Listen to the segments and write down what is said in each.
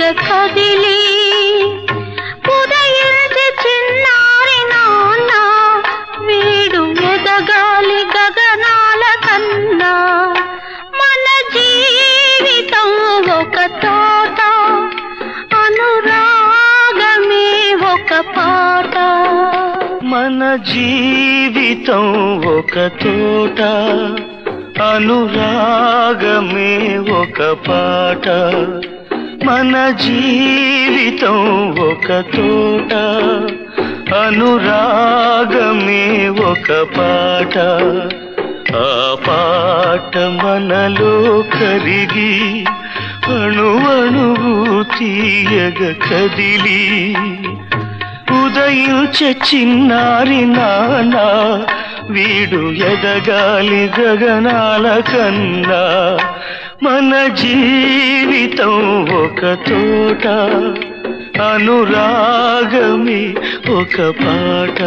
కదిలి ఉదయించే చిన్నారి నాన్న వీడు ఎదగాలి గగనాల కన్నా మన జీవితం ఒక తోట అనురాగమే ఒక పాట మన జీవితం ఒక తోట అనురాగమే ఒక పాట మన జీవితం ఒక తోట అనురాగమే ఒక పాట ఆ పాట మనలో కరిగి అణువణువు తీయగ కదిలి ఉదయించే చిన్నారి నాన్న వీడు ఎదగాలి గగనాల కన్నా మన జీవితం ఒక తోట అనురాగమే ఒక పాట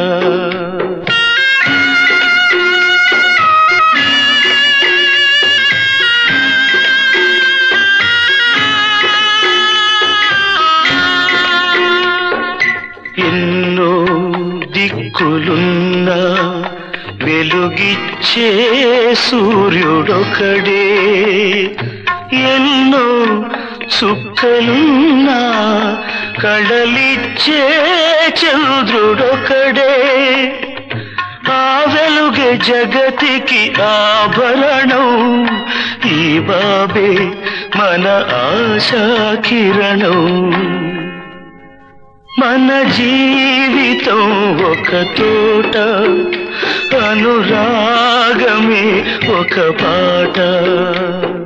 ఎన్నో దిక్కులున్నా వెలుగిచ్చే సూర్యుడొకడే ఎన్నో చుక్కలున్నా కడలిచ్చే చంద్రుడొకడే ఆ వెలుగే జగతికి ఆభరణం ఈ బాబే మన ఆశా కిరణం మన జీవితం ఒక తోట అనురాగమే ఒక పాట